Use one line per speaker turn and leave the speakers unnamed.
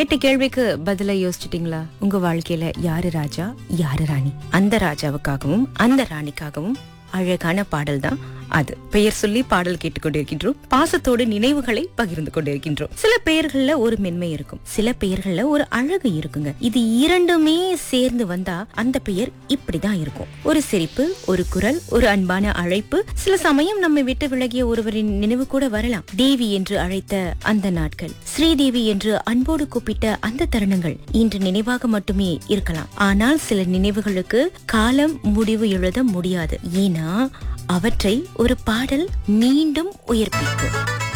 கேட்ட கேள்விக்கு பதில யோசிச்சிட்டீங்களா உங்க வாழ்க்கையில யாரு ராஜா யாரு ராணி அந்த ராஜாவுக்காகவும் அந்த ராணிக்காகவும் அழகான பாடல் தான் அது பெயர் சொல்லி பாடல் கேட்டுக்கொண்டிருக்கின்றோம் பாசத்தோடு நினைவுகளை பகிர்ந்து கொண்டிருக்கின்றோம் சில பெயர்கள்ல ஒரு மென்மை இருக்கும் சில பெயர்கள்ல ஒரு அழகு இருக்குங்க இது இரண்டுமே சேர்ந்து வந்தா அந்த பெயர் இப்படிதான் இருக்கும் ஒரு சிரிப்பு ஒரு குரல் ஒரு அன்பான அழைப்பு சில சமயம் நம்மை விட்டு விலகிய ஒருவரின் நினைவு கூட வரலாம் தேவி என்று அழைத்த அந்த நாட்கள் ஸ்ரீதேவி என்று அன்போடு கூப்பிட்ட அந்த தருணங்கள் இன்று நினைவாக மட்டுமே இருக்கலாம் ஆனால் சில நினைவுகளுக்கு காலம் முடிவு எழுத முடியாது ஏன்னா அவற்றை ஒரு பாடல் மீண்டும் உயிர்ப்பிக்கும்